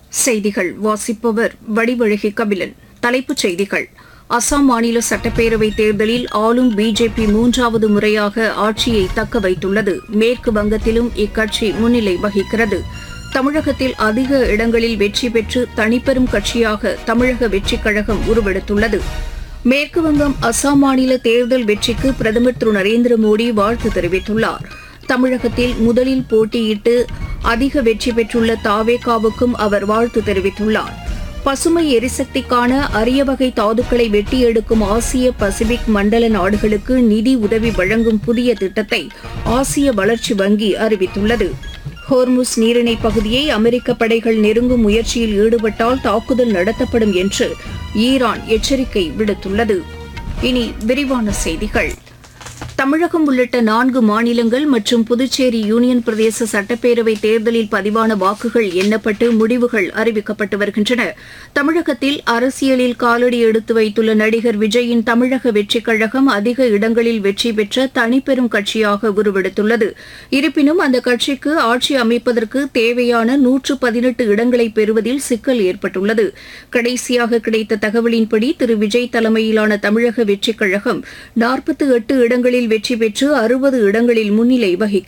செய்திகள் வாசிப்பவர் வடிவழகி கபிலன் தலைப்புச் செய்திகள் அசாம் மாநில சட்டப்பேரவைத் தேர்தலில் ஆளும் பிஜேபி மூன்றாவது முறையாக ஆட்சியை தக்க வைத்துள்ளது மேற்கு வங்கத்திலும் இக்கட்சி முன்னிலை வகிக்கிறது தமிழகத்தில் அதிக இடங்களில் வெற்றி பெற்று தனிப்பெரும் கட்சியாக தமிழக வெற்றிக் கழகம் உருவெடுத்துள்ளது மேற்கு வங்கம் அசாம் மாநில தேர்தல் வெற்றிக்கு பிரதமர் திரு நரேந்திர மோடி வாழ்த்து தெரிவித்துள்ளார் தமிழகத்தில் முதலில் போட்டியிட்டு அதிக வெற்றி பெற்றுள்ள தாவேகாவுக்கும் அவர் வாழ்த்து தெரிவித்துள்ளார் பசுமை எரிசக்திக்கான அரிய வகை தாதுக்களை வெட்டி எடுக்கும் ஆசிய பசிபிக் மண்டல நாடுகளுக்கு நிதி உதவி வழங்கும் புதிய திட்டத்தை ஆசிய வளர்ச்சி வங்கி அறிவித்துள்ளது ஹோர்முஸ் நீரிணை பகுதியை அமெரிக்க படைகள் நெருங்கும் முயற்சியில் ஈடுபட்டால் தாக்குதல் நடத்தப்படும் என்று ஈரான் எச்சரிக்கை விடுத்துள்ளது இனி விரிவான செய்திகள் தமிழகம் உள்ளிட்ட நான்கு மாநிலங்கள் மற்றும் புதுச்சேரி யூனியன் பிரதேச சட்டப்பேரவை தேர்தலில் பதிவான வாக்குகள் எண்ணப்பட்டு முடிவுகள் அறிவிக்கப்பட்டு வருகின்றன தமிழகத்தில் அரசியலில் காலடி எடுத்து வைத்துள்ள நடிகர் விஜயின் தமிழக வெற்றிக் கழகம் அதிக இடங்களில் வெற்றி பெற்ற தனிப்பெரும் கட்சியாக உருவெடுத்துள்ளது இருப்பினும் அந்த கட்சிக்கு ஆட்சி அமைப்பதற்கு தேவையான நூற்று பதினெட்டு இடங்களை பெறுவதில் சிக்கல் ஏற்பட்டுள்ளது கடைசியாக கிடைத்த தகவலின்படி திரு விஜய் தலைமையிலான தமிழக வெற்றிக் கழகம் நாற்பத்தி எட்டு இடங்களில் வெற்றி பெற்று அறுபது இடங்களில் முன்னிலை வகிக்கிறது